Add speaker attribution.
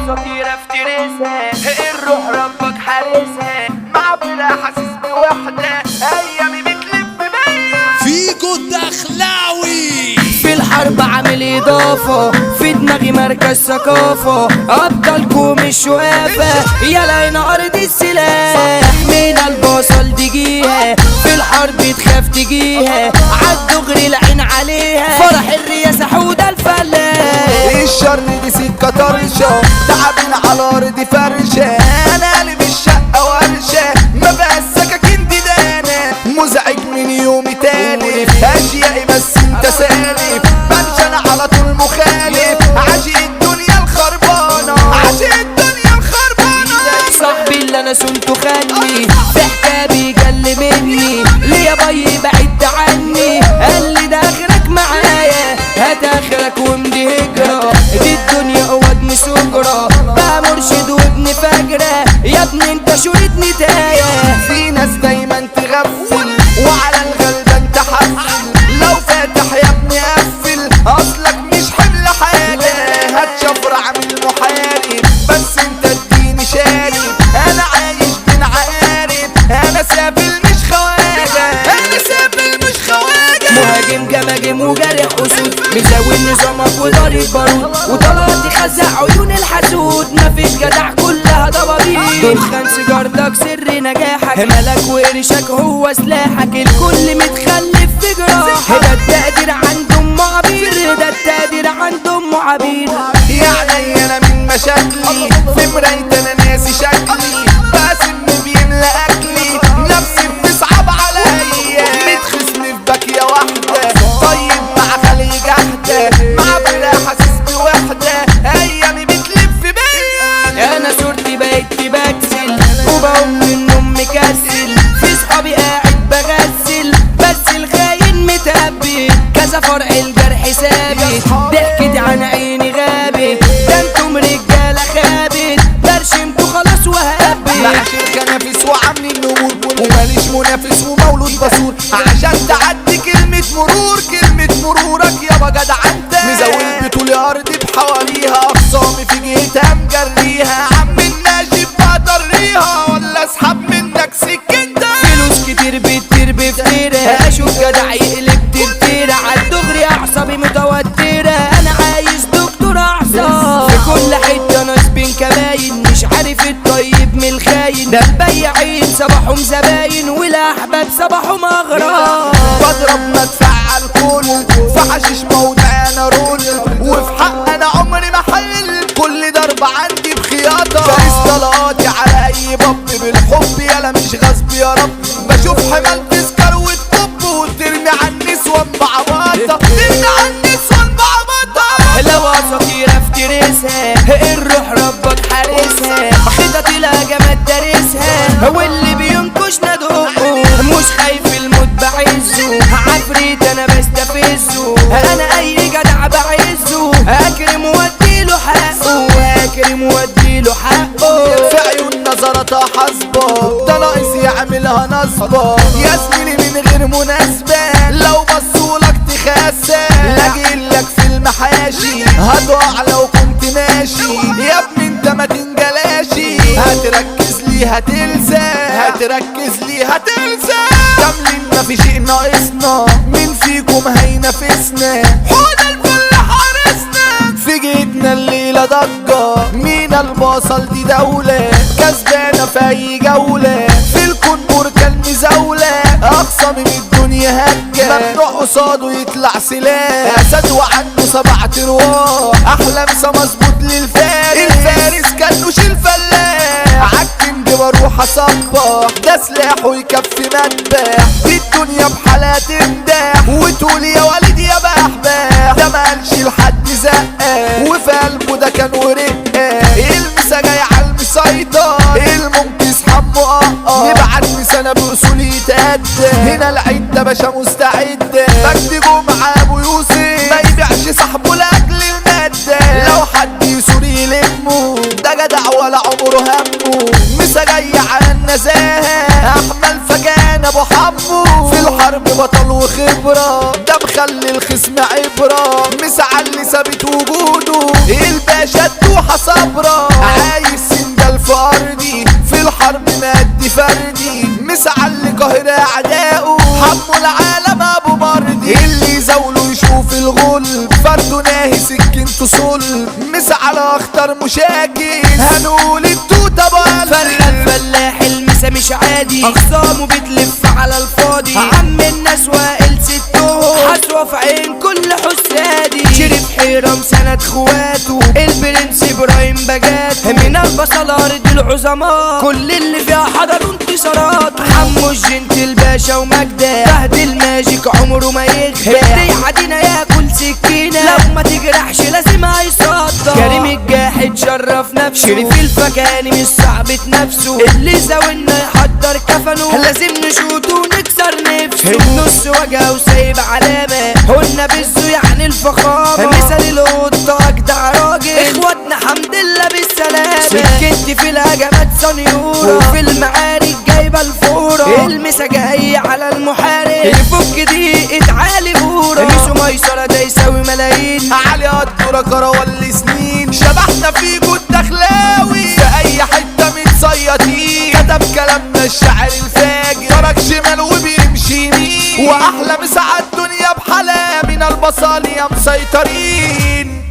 Speaker 1: اساطير افترسها الروح ربك حارسها مع بلا حاسس بوحده ايامي بتلف بيا
Speaker 2: فيجو الدخلاوي
Speaker 3: في الحرب عامل اضافة في دماغي مركز ثقافة ابطالكم مش وقافة يلا هنا ارض السلاح من البصل تجيها في الحرب تخاف تجيها عالدغري العين عليها فرح الرياسة حودة الفلاح
Speaker 4: الشر دي سكة طرشة تعبين على أرض فرشة أنا قلب الشقة ورشة ما بقى السكاكين دي دانة مزعج من يومي تاني أشيائي بس أنت سالف بنشن على طول مخالف عاشق الدنيا الخربانة عاشق الدنيا الخربانة
Speaker 3: صاحبي اللي انا سنته خلي في حكابي جل مني ليه باي بعد عني قال لي ده اخرك معايا هات اخرك وامضي هجرة دي الدنيا قواد سجرة بقى مرشد وابن فجرة يا ابني انت شورتني تايه
Speaker 4: في ناس دايما تغفل وعلى الغلبان تحفل لو فاتح يا ابني قفل اصلك مش حمل حاجة هتشفر عامل محارب بس انت اديني شارب انا عايش بين عقارب انا سافل مش خواجة انا سافل مش خواجة
Speaker 3: مهاجم جماجم وجارح اسود مزاول نظامك وضارب بارود وطلعت خزع عيون الحسود مفيش جدع كلها ضبابيب دخان سيجارتك سر نجاحك ملك وقرشك هو سلاحك الكل متخلف في جراحك ده التقدير عندهم معابير ده التقدير عندهم معابير
Speaker 4: يعني انا من مشاكلي في مراية انا ناسي شكلي باسم بيملى اكلي نفسي بتصعب عليا متخصني في باكية واحدة طيب مع خلي جحدة مع بلا حاسس بوحدة ايامي بتلف بيا
Speaker 3: انا صورتي بقيت بكسل وبقوم من النوم مكسل في صحابي قاعد بغسل بس الخاين متبي كذا فرع الجرح ثابت ضحكت عن عيني غابت ده انتم رجاله خابت برشمتوا خلاص وهبت
Speaker 4: مع شركة نافس وعاملين نمور وماليش منافس ومولود بصور عشان تعدي كلمة مرور كلمة مرورك يابا جدع انت مزود بطول ارضي بحواليها اخصامي في جهتها مجريها عم الناجي بقدريها ولا اسحب منك سكتها
Speaker 3: فلوس كتير بتطير بفتيرة اشوف جدع يقلب ترتيرة عالدغري اعصابي متوترة انا عايز دكتور اعصاب في كل حتة ناس بين كباين مش عارف الطيب من الخاين ده البياعين صباحهم زباين والاحباب صباحهم اغراب
Speaker 4: بضرب مدفع على الكل في حشيش موضع انا رول وفي حق انا عمري ما حل كل ضرب عندي بخياطة فارس طلقاتي على اي باب بالحب يلا مش غصب يا رب بشوف حمال تسكر وتكب وترمي على النسوان بعباطة ترمي على النسوان بعباطة
Speaker 3: لو اساطير افترسها الروح ربك حارسها خطط الهجمات دارسها واللي بينكش ندقه مش خايف الموت بعزه عفريت انا بستفزه انا اي جدع بعزه اكرم واديله حقه اكرم واديله حقه
Speaker 4: في عيون نظرتها حسبة ده ناقص يعملها نصبة يا زميلي من غير مناسبة لو بصولك تخاسة لاجيلك في المحاشي هتقع لو كنت ماشي يا ابني انت ما تنجلاشي هتركز لي هتلزق هتركز لي هتلزق كاملين ما في شيء ناقصنا مين فيكم هينافسنا حوض الفل حارسنا في جيتنا الليلة ضجة مين البصل دي دولة كسبانة في أي جولة في الكون بركان مزاولة أقصى من الدنيا هجة ممنوع قصاده يطلع سلاح أسد وعنده سبع ترواح أحلى مسا مظبوط للفارس الفارس كانوش الفلاح عالكنج بروح أصبح ده سلاحه يكفي مذبح دي الدنيا بحالها تمدح وتقول يا ولد يا بحبح ده ما قالش لحد زقه وفي قلبه ده كان ورقه المسا جاي على المسيطر المنكس حمو اه نبعت مسانة بأصول يتقد هنا العيد ده باشا مستعد مجدي جمعة ابو يوسف ما يبيعش صاحبه لاجل المادة لو حد يسور يلمه ده جدع ولا عمره همه مسا جاي على النزاهة احمل فجان ابو حمو في الحرب بطل وخبرة ده مخلي الخصم عبرة مسا على اللي ثابت وجوده الباشا الدوحة صبرة الفردي مسعى القاهرة أعدائه حموا العالم أبو مردي اللي يزاوله يشوف الغل فرده ناهي سكينته صل مسعى على أخطر مشاكس هنقول التوتة
Speaker 3: فرخة الفلاح المسا مش عادي اخصامه بتلف على الفاضي عم الناس واقل ستهم حسوة في عين كل حسادي شرف حيرم سند خواته البرنس ابراهيم بجات من البصل ارض العظماء كل اللي فيها حضروا انتصارات حمو الجنت الباشا ومجدة فهد الماجيك عمره ما يغفى اللي عدينا ياكل سكينة لو ما تجرحش لازم هيصدق كريم الجاحد شرف نفسه شريف الفكاني مش صعب نفسه اللي زاولنا يحضر كفنه لازم نشوطه ونكسر نفسه النص وجهه وسايب علامة قلنا بالزو يعني الفخامة مثال القطة أجدع راجل اخواتنا حمد لله بالسلامة سكتي في الهجمات سنيورة وفي المعارك جايبة الفورة المسا جاي على المحارب يفك دقيقة عالي بورة ميسو ميسرة ده يساوي ملايين
Speaker 4: علي قدرة كروان سنين شبحنا فيكو الدخلاوي في اي حتة متصيطين كتب كلامنا الشاعر الفاجر ترك شمال وبيمشي يمين واحلى مساعة الدنيا بحلا من البصالية مسيطرين